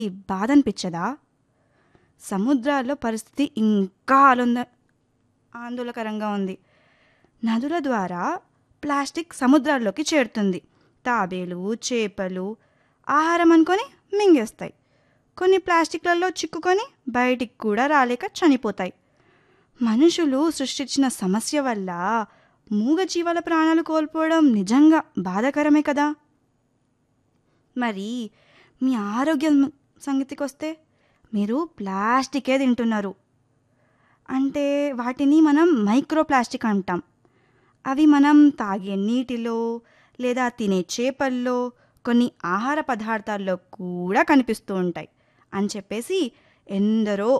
ఈ బాధ అనిపించదా సముద్రాల్లో పరిస్థితి ఇంకా ఆనంద ఆందోళనకరంగా ఉంది నదుల ద్వారా ప్లాస్టిక్ సముద్రాల్లోకి చేరుతుంది తాబేలు చేపలు ఆహారం అనుకొని మింగేస్తాయి కొన్ని ప్లాస్టిక్లలో చిక్కుకొని బయటికి కూడా రాలేక చనిపోతాయి మనుషులు సృష్టించిన సమస్య వల్ల మూగజీవాల ప్రాణాలు కోల్పోవడం నిజంగా బాధాకరమే కదా మరి మీ ఆరోగ్యం సంగతికి వస్తే మీరు ప్లాస్టికే తింటున్నారు అంటే వాటిని మనం మైక్రో ప్లాస్టిక్ అంటాం అవి మనం తాగే నీటిలో లేదా తినే చేపల్లో కొన్ని ఆహార పదార్థాల్లో కూడా కనిపిస్తూ ఉంటాయి అని చెప్పేసి ఎందరో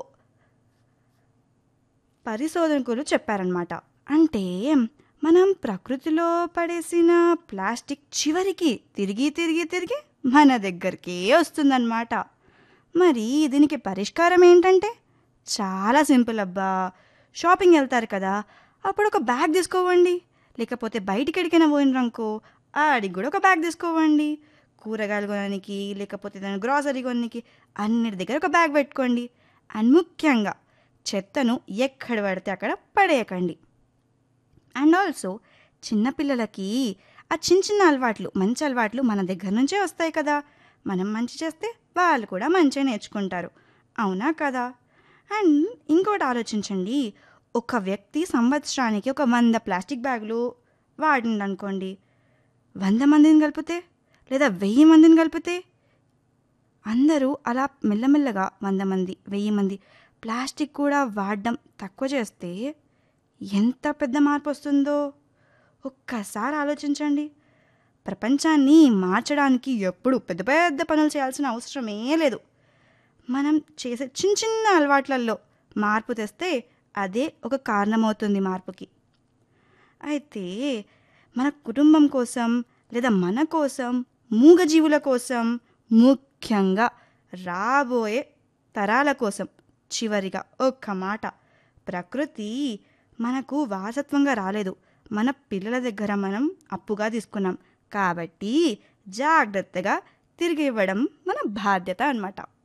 పరిశోధకులు చెప్పారనమాట అంటే మనం ప్రకృతిలో పడేసిన ప్లాస్టిక్ చివరికి తిరిగి తిరిగి తిరిగి మన దగ్గరికే వస్తుందన్నమాట మరి దీనికి పరిష్కారం ఏంటంటే చాలా సింపుల్ అబ్బా షాపింగ్ వెళ్తారు కదా అప్పుడు ఒక బ్యాగ్ తీసుకోవండి లేకపోతే బయటికి ఎడికైనా పోయినరనుకో ఆడికి కూడా ఒక బ్యాగ్ తీసుకోవండి కూరగాయలు కొనడానికి లేకపోతే ఏదైనా గ్రాసరీ కొనడానికి అన్నిటి దగ్గర ఒక బ్యాగ్ పెట్టుకోండి అండ్ ముఖ్యంగా చెత్తను ఎక్కడ పడితే అక్కడ పడేయకండి అండ్ ఆల్సో చిన్నపిల్లలకి ఆ చిన్న చిన్న అలవాట్లు మంచి అలవాట్లు మన దగ్గర నుంచే వస్తాయి కదా మనం మంచి చేస్తే వాళ్ళు కూడా మంచిగా నేర్చుకుంటారు అవునా కదా అండ్ ఇంకోటి ఆలోచించండి ఒక వ్యక్తి సంవత్సరానికి ఒక వంద ప్లాస్టిక్ బ్యాగులు వాడింది అనుకోండి వంద మందిని కలిపితే లేదా వెయ్యి మందిని కలిపితే అందరూ అలా మెల్లమెల్లగా వంద మంది వెయ్యి మంది ప్లాస్టిక్ కూడా వాడడం తక్కువ చేస్తే ఎంత పెద్ద మార్పు వస్తుందో ఒక్కసారి ఆలోచించండి ప్రపంచాన్ని మార్చడానికి ఎప్పుడు పెద్ద పెద్ద పనులు చేయాల్సిన అవసరమే లేదు మనం చేసే చిన్న చిన్న అలవాట్లలో మార్పు తెస్తే అదే ఒక కారణమవుతుంది మార్పుకి అయితే మన కుటుంబం కోసం లేదా మన కోసం మూగజీవుల కోసం ముఖ్యంగా రాబోయే తరాల కోసం చివరిగా ఒక్క మాట ప్రకృతి మనకు వారసత్వంగా రాలేదు మన పిల్లల దగ్గర మనం అప్పుగా తీసుకున్నాం కాబట్టి జాగ్రత్తగా తిరిగి ఇవ్వడం మన బాధ్యత అన్నమాట